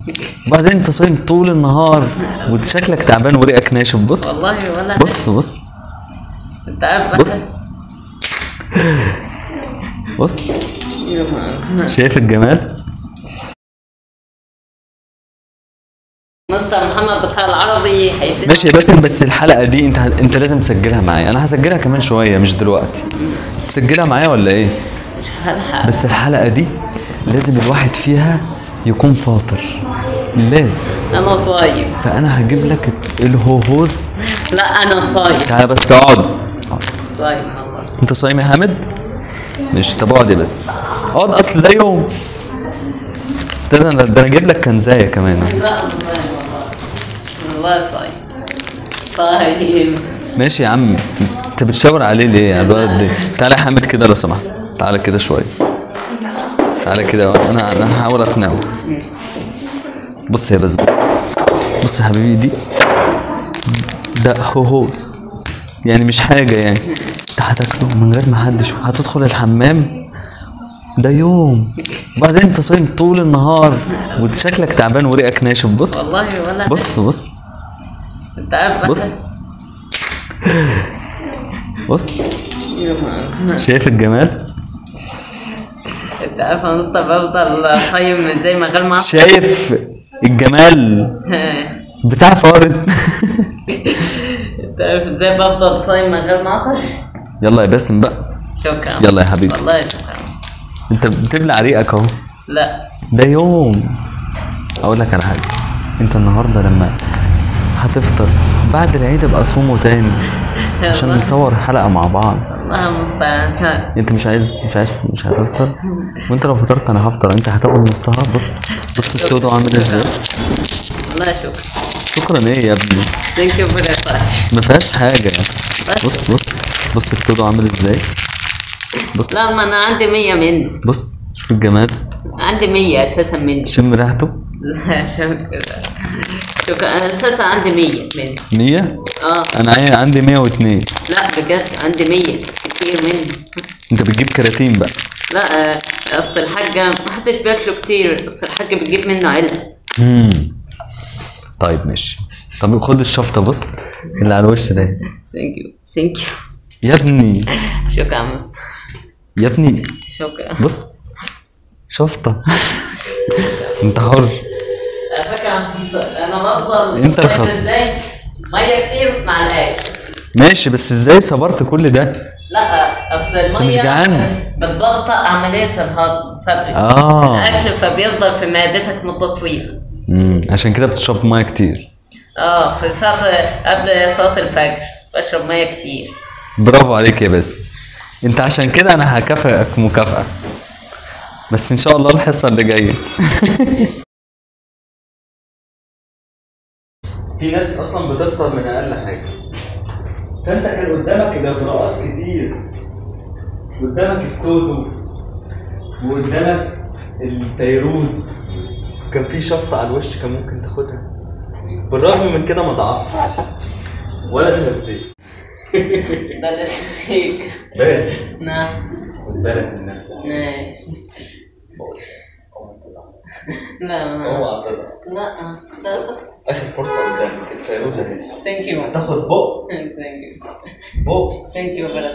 وبعدين انت صايم طول النهار وشكلك تعبان وريقك ناشف بص والله ولا بص بص انت عارف بص. بص شايف الجمال مستر محمد بتاع العربي هيدينا ماشي يا باسم بس الحلقه دي انت انت لازم تسجلها معايا انا هسجلها كمان شويه مش دلوقتي تسجلها معايا ولا ايه مش هلحق بس الحلقه دي لازم الواحد فيها يكون فاطر لازم انا صايم فانا هجيب لك الهوهوز لا انا صايم تعالى بس اقعد صايم والله انت صايم يا حامد مش طب اقعد يا بس اقعد اصل ده يوم استنى انا- ده انا اجيب لك كنزايه كمان لا انا صايم والله والله صايم صايم ماشي يا عم انت بتشاور عليه ليه يا الولد ده تعالى يا حامد كده لو سمحت تعالى كده شويه تعالى كده انا انا هحاول اقنعه بص يا بس بص يا حبيبي دي ده هوهوز يعني مش حاجه يعني انت هتاكله من غير ما حد يشوف هتدخل الحمام ده يوم وبعدين انت صايم طول النهار وشكلك تعبان وريقك ناشف بص والله ولا بص بص انت عارف بص. بص بص شايف الجمال انت عارف يا مستر بفضل صايم زي ما غير ما شايف الجمال بتاع فارد انت عارف ازاي بفضل صايم من غير ما اعطش يلا يا باسم بقى شكرا يلا يا حبيبي. والله شكرا انت بتبلع ريقك اهو لا ده يوم اقول لك على حاجه انت النهارده لما هتفطر بعد العيد ابقى صومه تاني عشان والله- نصور حلقه مع بعض الله المستعان انت مش عايز مش عايز مش هتفطر وانت لو فطرت انا هفطر انت هتاخد نصها بص بص التودو عامل ازاي والله شكرا شكرا ايه يا ابني ثانك يو فيري ماتش ما فيهاش حاجه بص بص بص التودو عامل ازاي بص لا ما انا عندي 100 منه بص شوف الجمال عندي 100 اساسا منه شم ريحته لا شكرا شكرا انا اساسا عندي 100 منه 100 اه انا عي- عندي 102 لا بجد عندي 100 كتير منه انت بتجيب كراتين بقى لا آه، اصل الحاجة ما حدش بياكله كتير اصل الحاجة بتجيب منه علبة امم طيب ماشي طب خد الشفطه بص اللي على الوش ده ثانك يو ثانك يو يا ابني شكرا يا مستر يا ابني شكرا بص شفطه انت حر على فكرة يا مستر انا بفضل انت الخصم. ازاي مية كتير مع الاكل ماشي بس ازاي صبرت كل ده لا اصل المية مش جعان؟ بتبطئ عملية الهضم فبي- اه الاكل فبيفضل في معدتك مدة طويلة امم عشان كده بتشرب ميه كتير اه في ساعة قبل صلاة الفجر بشرب مية كتير برافو عليك يا باسم انت عشان كده انا هكافئك مكافأة بس ان شاء الله الحصة اللي جاية في ناس اصلا بتفطر من اقل حاجة فانت كان قدامك الاغراءات كتير قدامك التودو وقدامك الفيروز كان في شفطة على الوش كان ممكن تاخدها بالرغم من كده ما ضعفتش ولا اتهزيت ده لسه فيك بس نعم خد بالك من نفسك ماشي لا لا اوعى تضغط لا ده اخر فرصه قدامك الفيروز اهي ثانك يو هتاخد بق ثانك يو بق ثانك يو بلد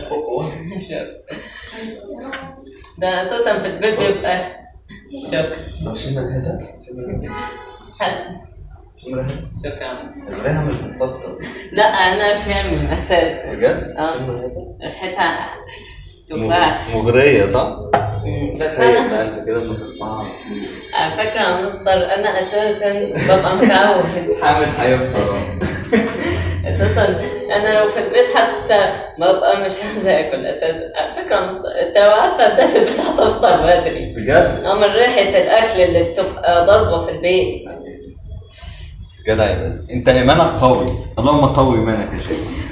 ده اساسا في البيت بيبقى شكرا طب شم ريحتها حد- شم ريحتها شكرا الريحه مش بتفضل لا انا شامم اساسا بجد؟ اه شم ريحتها ريحتها تفاح مغريه صح؟ مم، بس تخيل انا بقى انت كده لما تطلعها على فكره يا مستر انا اساسا ببقى متعود حامد هيفطر اساسا انا لو في البيت حتى ببقى مش عايزه اكل اساسا على فكره يا مستر انت لو قعدت قدام في البيت هتفطر بدري بجد؟ اه من ريحه الاكل اللي بتبقى ضاربه في البيت جدع يا باسم انت ايمانك قوي اللهم قوي ايمانك يا شيخ